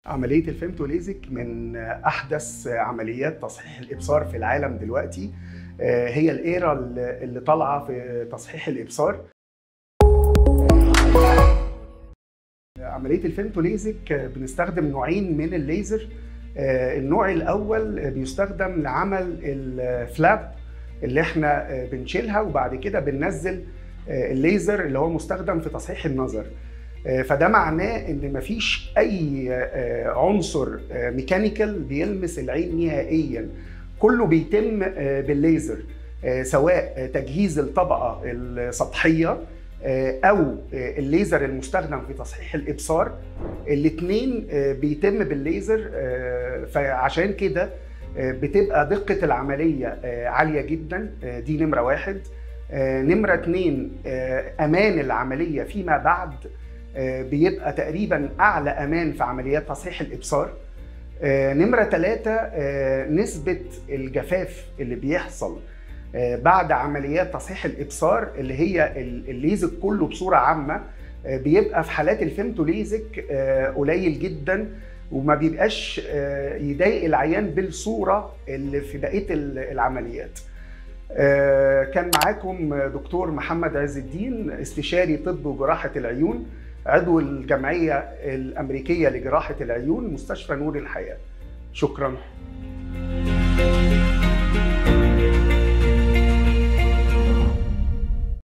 عملية الفيمتوليزك من أحدث عمليات تصحيح الإبصار في العالم دلوقتي هي الإيرا اللي طالعة في تصحيح الإبصار عملية الفيمتوليزك بنستخدم نوعين من الليزر النوع الأول بيستخدم لعمل الفلاب اللي احنا بنشيلها وبعد كده بننزل الليزر اللي هو مستخدم في تصحيح النظر فده معناه ان مفيش اي عنصر ميكانيكال بيلمس العين نهائيا كله بيتم بالليزر سواء تجهيز الطبقه السطحيه او الليزر المستخدم في تصحيح الابصار الاثنين بيتم بالليزر فعشان كده بتبقى دقه العمليه عاليه جدا دي نمره واحد نمره اتنين امان العمليه فيما بعد بيبقى تقريبا اعلى امان في عمليات تصحيح الابصار نمره ثلاثة نسبه الجفاف اللي بيحصل بعد عمليات تصحيح الابصار اللي هي الليزك كله بصوره عامه بيبقى في حالات الفيمتوليزك قليل جدا وما بيبقاش يضايق العيان بالصوره اللي في بقيه العمليات كان معاكم دكتور محمد عز الدين استشاري طب وجراحه العيون عضو الجمعيه الامريكيه لجراحه العيون مستشفى نور الحياه شكرا